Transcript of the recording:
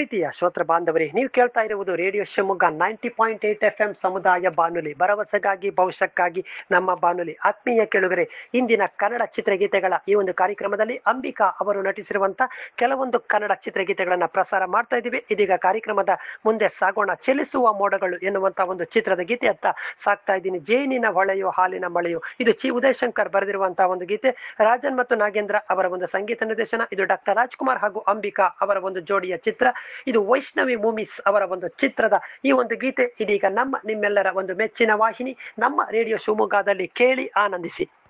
ಪ್ರೀತಿಯ ಶ್ರೋತ್ರ ಬಾಂಧವರೇ ನೀವು ಕೇಳ್ತಾ ಇರುವುದು radio Shivamogga ninety point eight F M ಸಮುದಾಯ ಬಾನುಲಿ ಭರವಸೆಗಾಗಿ ಭವಿಷ್ಯಕ್ಕಾಗಿ ನಮ್ಮ ಬಾನುಲಿ ಆತ್ಮೀಯ ಕೇಳುಗರೆ ಇಂದಿನ ಕನ್ನಡ ಚಿತ್ರಗೀತೆಗಳ ಈ ಒಂದು ಕಾರ್ಯಕ್ರಮದಲ್ಲಿ ಅಂಬಿಕಾ ಅವರು ನಟಿಸಿರುವಂತ ಕೆಲವೊಂದು ಕನ್ನಡ ಚಿತ್ರಗೀತೆಗಳನ್ನ ಪ್ರಸಾರ ಮಾಡ್ತಾ ಇದ್ದೀವಿ ಇದೀಗ ಕಾರ್ಯಕ್ರಮದ ಮುಂದೆ ಸಾಗೋಣ ಚಲಿಸುವ ಮೋಡಗಳು ಎನ್ನುವಂತ ಒಂದು ಚಿತ್ರದ ಗೀತೆಯತ್ತ ಸಾಕ್ತಾ ಇದ್ದೀನಿ ಜೇನಿನ ಹೊಳೆಯೋ ಹಾಲಿನ ಮಳೆಯೋ ಇದು ಚಿ ಉದಯಶಂಕರ್ ಬರೆದಿರುವಂತಹ ಒಂದು ಗೀತೆ ರಾಜನ್ ಮತ್ತು ನಾಗೇಂದ್ರ ಅವರ ಒಂದು ಸಂಗೀತ ನಿರ್ದೇಶನ ಇದು ಡಾಕ್ಟರ್ ರಾಜ್ಕುಮಾರ್ ಹಾಗೂ ಅಂಬಿಕಾ ಅವರ ಒಂದು ಜೋಡಿಯ ಚಿತ್ರ ಇದು ವೈಷ್ಣವಿ ಮೂವೀಸ್ ಅವರ ಒಂದು ಚಿತ್ರದ ಈ ಒಂದು ಗೀತೆ ಇದೀಗ ನಮ್ಮ ನಿಮ್ಮೆಲ್ಲರ ಒಂದು ಮೆಚ್ಚಿನ ವಾಹಿನಿ ನಮ್ಮ ರೇಡಿಯೋ ಶಿವಮೊಗ್ಗದಲ್ಲಿ ಕೇಳಿ ಆನಂದಿಸಿ